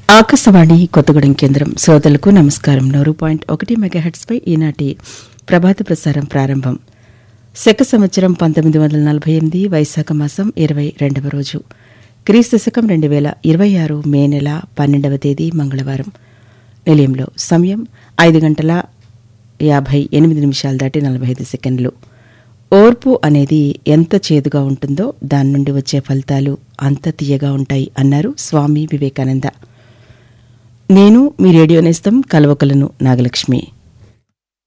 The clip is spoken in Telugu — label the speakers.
Speaker 1: ఆకాశవాణి కొత్తగూడెం కేంద్రం శ్రోతలకు నమస్కారం నూరు పాయింట్ ఒకటి మెగాహెట్స్ పై ఈనాటి ప్రభాత ప్రసారం ప్రారంభం శక సంవత్సరం పంతొమ్మిది వందల నలభై ఎనిమిది వైశాఖ మాసం ఇరవై రెండవ రోజు క్రీస్తు శకం రెండు వేల ఇరవై ఆరు మే నెల పన్నెండవ తేదీ మంగళవారం నిలయంలో సమయం ఐదు గంటల యాభై ఎనిమిది నిమిషాలు దాటి నలభై ఐదు సెకండ్లు ఓర్పు అనేది ఎంత చేదుగా ఉంటుందో దాని నుండి వచ్చే ఫలితాలు అంత తీయగా ఉంటాయి అన్నారు స్వామి వివేకానంద నేను మీ రేడియో నేస్తం కలవకలను నాగలక్ష్మి